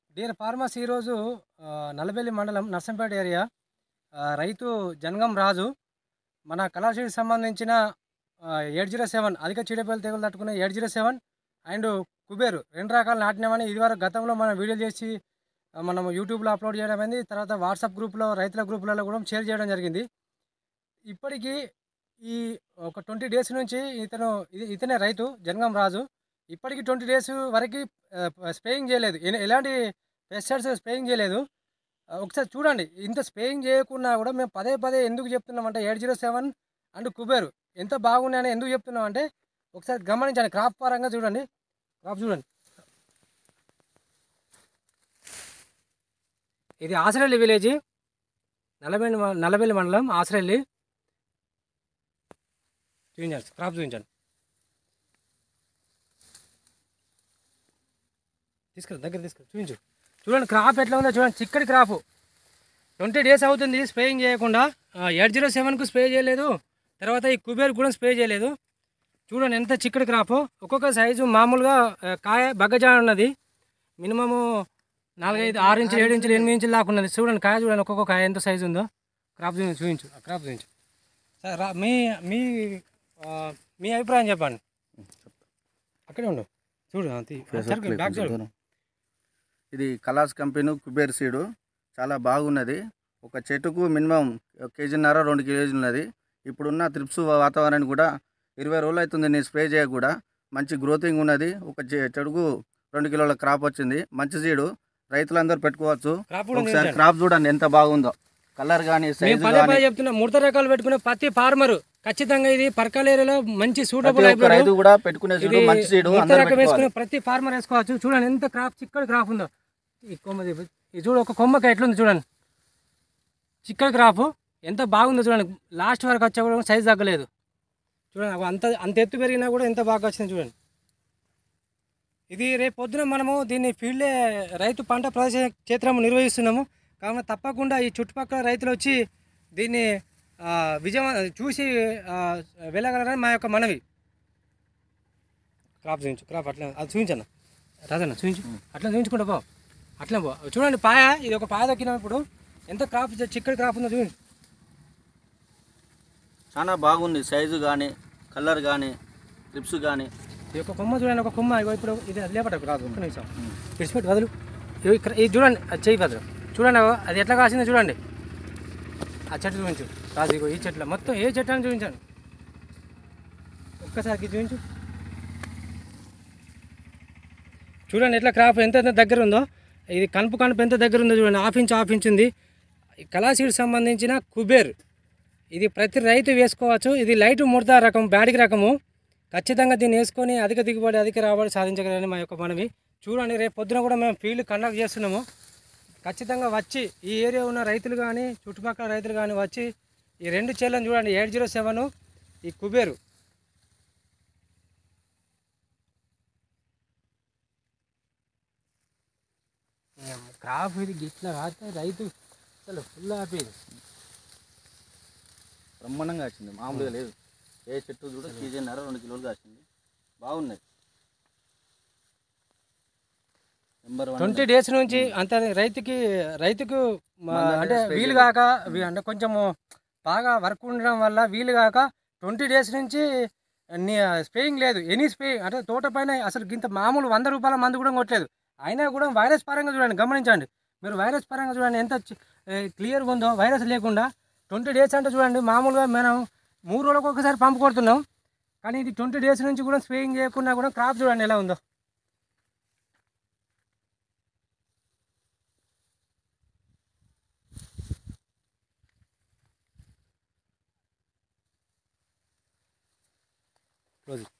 Dear farmers ఈరోజు ఆ, నల్లబెల్లి మండలం నర్సంపేట ఏరియా ఆ, రైతు జనగం రాజు మన కళాశీకి సంబంధించిన ఎయిట్ జీరో సెవెన్ అధిక చీడపల్లి తెగులు తట్టుకునే eight zero seven and Kuber రెండు రకాలు నాటినామని ఇదివరకు గతంలో మనం వీడియోలు చేసి ఆ, మనం యూట్యూబ్లో అప్లోడ్ చేయడం అయింది తర్వాత వాట్సాప్ గ్రూప్లో రైతుల గ్రూపులలో కూడా షేర్ చేయడం జరిగింది ఇప్పటికీ ఈ ఒక ట్వంటీ డేస్ నుంచి ఇతను ఇది- ఇతనే రైతు జనగం రాజు ఇప్పటికి ట్వంటీ డేస్ వరకు స్ప్రేయింగ్ చేయలేదు ఎ- ఎలాంటి పెస్టిసైడ్స్ స్ప్రేయింగ్ చేయలేదు ఆ, ఒకసారి చూడండి ఇంత స్ప్రేయింగ్ చేయకున్నా కూడా మేము పదే పదే ఎందుకు చెప్తున్నామంటే eight zero seven and Kuber ఎంత బాగున్నాయని ఎందుకు చెప్తున్నామంటే ఒకసారి గమనించండి క్రాప్ పరంగా చూడండి క్రాప్ చూడండి ఇది ఆసరల్లి విలేజ్ నలబెల్లి మ- నలబెల్లి మండలం ఆసరల్లి చూపించండి క్రాప్ చూపించండి తీసుకురా దగ్గర తీసుకురా చూపించు చూడండి క్రాప్ ఎట్లా ఉందో చూడండి చిక్కటి క్రాప్ ట్వంటీ డేస్ అవుతుంది స్ప్రేయింగ్ చేయకుండా ఎయిట్ జీరో సెవెన్కు స్ప్రే చేయలేదు తర్వాత ఈ కుబేర్ కూడా స్ప్రే చేయలేదు చూడండి ఎంత చిక్కటి క్రాప్ ఒక్కొక్క సైజు మామూలుగా ఆ, కాయ బగ్గజా ఉన్నది మినిమము నాలుగైదు ఆరు ఇంచులు ఏడు ఇంచులు ఎనిమిది ఇంచులు దాకా ఉన్నది చూడండి కాయ చూడండి ఒక్కొక్క కాయ ఎంత సైజు ఉందో క్రాప్ చూపించు చూపించు ఆ క్రాప్ చూపించు సార్ రా మీ మీ ఆ, మీ అభిప్రాయం చెప్పండి అక్కడే ఉండు చూడు ఆ, తీ. ఆ, జరుగు, బ్యాక్ జరుగు. ఇది కలాస్ కంపెనీ కుబేర్ సీడు చాలా బాగున్నది ఒక చెట్టుకు మినిమం కేజీన్నర రెండు కేజీలు ఉన్నది ఇప్పుడున్న త్రిప్స్ వాతావరణానికి కూడా ఇరవై రోజులు అవుతుంది నేను స్ప్రే చేయ కూడా మంచి గ్రోతింగ్ ఉన్నది ఒక చె- చెడుకు రెండు కిలోల క్రాప్ వచ్చింది మంచి సీడు రైతులందరూ పెట్టుకోవచ్చు క్రాప్ కూడా ఒకసారి చూపించండి. క్రాప్ చూడండి ఎంత బాగుందో కలర్ కానీ మేము సైజు పదే కానీ పదే చెప్తున్నా ముడత రకాలు పెట్టుకునే ప్రతి ఫార్మర్ ఖచ్చితంగా ఇది పర్కాల ఏరియాలో మంచి సూటబుల్ ప్రతి ఒక్క అయిపోయింది రైతు కూడా పెట్టుకునే సీడు మంచి సీడు ముడత అందరూ రకం వేసుకునే పెట్టుకోవాలి ప్రతి ఫార్మర్ వేసుకోవచ్చు చూడండి ఎంత క్రాప్ చిక్కడి క్రాప్ ఉందో ఈ కొమ్మది ఇది చూడు ఒక కొమ్మకి ఎట్లుంది చూడండి చిక్కడి క్రాప్ ఎంత బాగుందో చూడండి లాస్ట్ వరకు వచ్చా కూడా సైజ్ తగ్గలేదు చూడండి అగో అంత అంత ఎత్తు పెరిగినా కూడా ఎంత బాగా వచ్చింది చూడండి ఇది రేపు పొద్దున మనము దీన్ని ఫీల్డే రైతు పంట ప్రదేశ క్షేత్రం నిర్వహిస్తున్నాము కావున తప్పకుండా ఈ చుట్టుపక్కల రైతులు వచ్చి దీన్ని ఆ, విజయం చూసి ఆ, వెళ్ళగలరని మా యొక్క మనవి క్రాప్ చూపించు క్రాప్ అట్లా అది చూపించన్న రాజన్న చూపించు అట్లా చూపించుకుంటా పో అట్లా పో చూడండి పాయ ఇది ఒక పాయ దక్కినాం ఇప్పుడు ఎంత క్రాప్ చిక్కడి క్రాప్ ఉందో చూడండి చాలా బాగుంది సైజు కానీ కలర్ కానీ ట్రిప్స్ కానీ ఇది ఒక కొమ్మ చూడండి ఒక కొమ్మ ఇగో ఇప్పుడు ఇది అది లేపట రాదు ఒక్క నిమిషం విడిచిపెట్టి వదులు ఇగో ఇక్కడ ఇది చూడండి అది చెయ్యి వదలు చూడండి అగో అది ఎట్లా కాసిందో చూడండి ఆ చెట్టు చూపించు రాజు ఇగో ఈ చెట్లు మొత్తం ఏ చెట్టు అని చూపించండి ఒక్కసారి ఇది చూపించు చూడండి ఎట్లా క్రాప్ ఎంత ఎంత దగ్గర ఉందో ఇది కనుపు కనుపు ఎంత దగ్గర ఉందో చూడండి హాఫ్ ఇంచ్ హాఫ్ ఇంచ్ ఉంది ఈ కళాసీడ్ సంబంధించిన కుబేర్ ఇది ప్రతి రైతు వేసుకోవచ్చు ఇది లైట్ ముడత రకం బ్యాడికి రకము ఖచ్చితంగా దీన్ని వేసుకొని అధిక దిగుబడి అధిక రాబడి సాధించగలని మా యొక్క మనవి చూడండి రేపు పొద్దున కూడా మేము ఫీల్డ్ కండక్ట్ చేస్తున్నాము ఖచ్చితంగా వచ్చి ఈ ఏరియా ఉన్న రైతులు కానీ చుట్టుపక్కల రైతులు కానీ వచ్చి ఈ రెండు చేలను చూడండి ఎయిట్ జీరో సెవెన్ ఈ కుబేరు క్రాప్ ఇది గిట్లా కాస్తే రైతు అసలు ఫుల్ హ్యాపీ బ్రహ్మాండంగా వచ్చింది మామూలుగా లేదు ఏ చెట్టు చూడ కేజీన్నర రెండు కిలోలు కాసింది బాగున్నది నెంబర్ వన్ ట్వంటీ డేస్ నుంచి అంత రైతుకి రైతుకు మా- మందు అంటే spray వీలు కాక వీ- అంటే కొంచెము బాగా వర్క్ ఉండడం వల్ల వీలు కాక ట్వంటీ డేస్ నుంచి స్ప్రేయింగ్ లేదు ఎనీ స్ప్రే అంటే తోట పైన అసలు ఇంత మామూలు వంద రూపాయల మందు కూడా కొట్టలేదు అయినా కూడా వైరస్ పరంగా చూడండి గమనించండి మీరు వైరస్ పరంగా చూడండి ఎంత క్లియర్గా ఉందో వైరస్ లేకుండా ట్వంటీ డేస్ అంటే చూడండి మామూలుగా మనం మూడు రోజులకు ఒకసారి పంపు కొడుతున్నాం కానీ ఇది ట్వంటీ డేస్ నుంచి కూడా స్ప్రేయింగ్ చేయకుండా కూడా క్రాప్ చూడండి ఎలా ఉందో క్లోజ్